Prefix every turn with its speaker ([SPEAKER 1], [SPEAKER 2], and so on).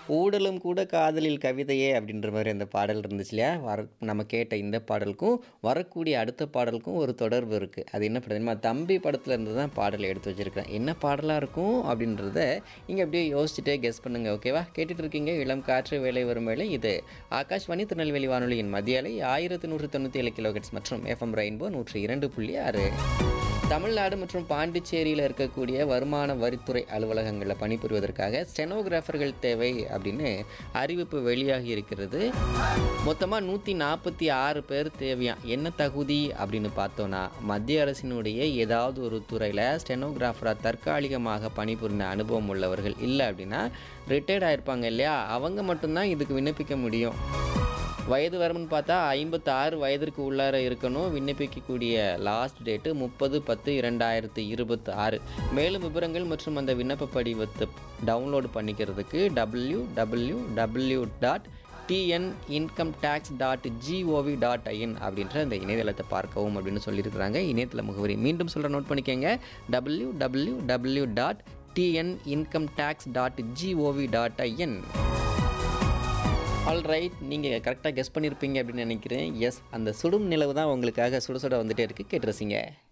[SPEAKER 1] ஊடலும் கூட காதலில் கவிதையே அப்படின்ற மாதிரி அந்த பாடல் இருந்துச்சு இல்லையா வர நம்ம கேட்ட இந்த பாடலுக்கும் வரக்கூடிய அடுத்த பாடலுக்கும் ஒரு தொடர்பு இருக்குது அது என்ன படம் தம்பி படத்தில் இருந்து தான் பாடலை எடுத்து வச்சுருக்கிறேன் என்ன பாடலாக இருக்கும் அப்படின்றத நீங்கள் அப்படியே யோசிச்சுட்டே கெஸ் பண்ணுங்கள் ஓகேவா கேட்டுட்டு இருக்கீங்க இளம் காற்று வேலை வரும் வேலை இது ஆகாஷ்வாணி திருநெல்வேலி வானொலியின் மதிய அலை ஆயிரத்தி நூற்றி தொண்ணூற்றி ஏழு கிலோஹெட்ஸ் மற்றும் எஃப்எம் ரெயின்போ நூற்றி இரண்டு புள்ளி ஆறு தமிழ்நாடு மற்றும் பாண்டிச்சேரியில் இருக்கக்கூடிய வருமான வரித்துறை அலுவலகங்களில் பணிபுரிவதற்காக ஸ்டெனோகிராஃபர்கள் தேவை அப்படின்னு அறிவிப்பு வெளியாகி இருக்கிறது மொத்தமாக நூற்றி நாற்பத்தி ஆறு பேர் தேவையாம் என்ன தகுதி அப்படின்னு பார்த்தோன்னா மத்திய அரசினுடைய ஏதாவது ஒரு துறையில் ஸ்டெனோகிராஃபராக தற்காலிகமாக பணிபுரிந்த அனுபவம் உள்ளவர்கள் இல்லை அப்படின்னா ரிட்டையர்ட் ஆயிருப்பாங்க இல்லையா அவங்க மட்டும்தான் இதுக்கு விண்ணப்பிக்க முடியும் வயது வரம்புன்னு பார்த்தா ஐம்பத்தாறு வயதிற்கு உள்ளார இருக்கணும் விண்ணப்பிக்கக்கூடிய லாஸ்ட் டேட்டு முப்பது பத்து இரண்டாயிரத்து இருபத்தி ஆறு மேலும் விவரங்கள் மற்றும் அந்த விண்ணப்ப படிவத்தை டவுன்லோட் பண்ணிக்கிறதுக்கு W W W dot TN income tax dot GOV dot IN அப்படின்ற அந்த இணையதளத்தை பார்க்கவும் அப்படின்னு சொல்லியிருக்கிறாங்க இணையதள முகவரி மீண்டும் சொல்கிற நோட் பண்ணிக்கோங்க W W W dot TN income tax dot GOV dot IN all right நீங்கள் கரெக்டாக கெஸ் பண்ணியிருப்பீங்க அப்படின்னு நினைக்கிறேன் எஸ் அந்த சுடும் நிலவு தான் உங்களுக்காக சுட சுட வந்துட்டே இருக்குது கேட்டுருசிங்க